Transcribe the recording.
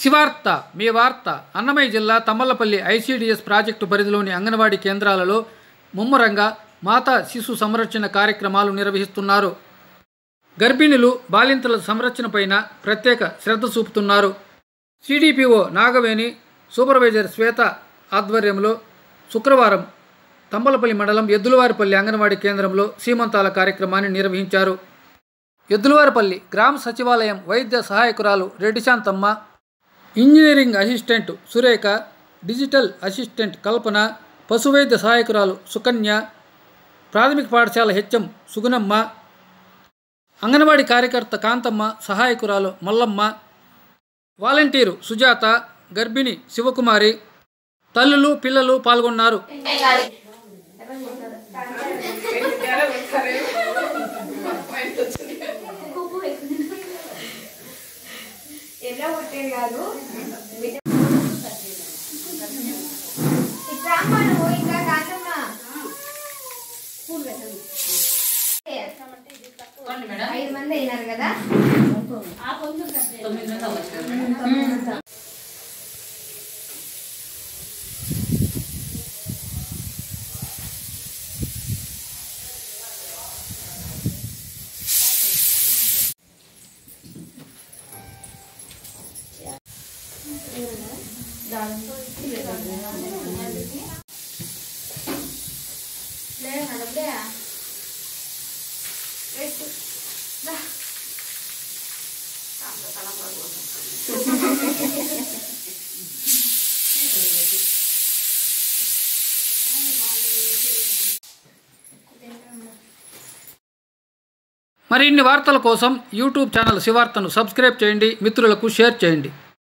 శివార్త మీ వార్త అన్నమయ్య జిల్లా Tammalapalli ICDS project పరిధిలోని అంగన్వాడీ కేంద్రాలలో ముమ్మరంగా మాతా శిశు సంరక్షణ కార్యక్రమాలు నిర్వహిస్తున్నారు గర్భిణులు బాలింతల సంరక్షణపైన ప్రత్యేక శ్రద్ధ చూపుతున్నారు సిడిపిఓ నాగవేణి సూపర్వైజర్ శ్వేత ఆధ్వర్యంలో శుక్రవారం తంబలపల్లి మండలం ఎద్దులవారిపల్లి అంగన్వాడీ కేంద్రంలో సీమంతాల కార్యక్రమాన్ని నిర్వహించారు ఎద్దులవారిపల్లి గ్రామ సచివాలయం వైద్య సహాయకురాలు Reddy Shanthamma engineering assistant Surekha digital assistant Kalpana పశువైద్య సహాయకురాలు సుకన్య ప్రాథమిక పాఠశాల హెచ్ఎం సుగుణమ్మ అంగన్వాడీ కార్యకర్త కాంతమ్మ సహాయకురాలు మల్లమ్మ వాలంటీరు సుజాత గర్భిణి శివకుమారి తల్లులు పిల్లలు పాల్గొన్నారు ఎట్లా పుట్టేది కాదు ఇట్లా అమ్మ నువ్వు ఇంకా కాదమ్మ ఐదు మంది అయినారు కదా లేదు నడపలే మరిన్ని వార్తల కోసం యూట్యూబ్ ఛానల్ శివార్తను సబ్స్క్రైబ్ చేయండి మిత్రులకు షేర్ చేయండి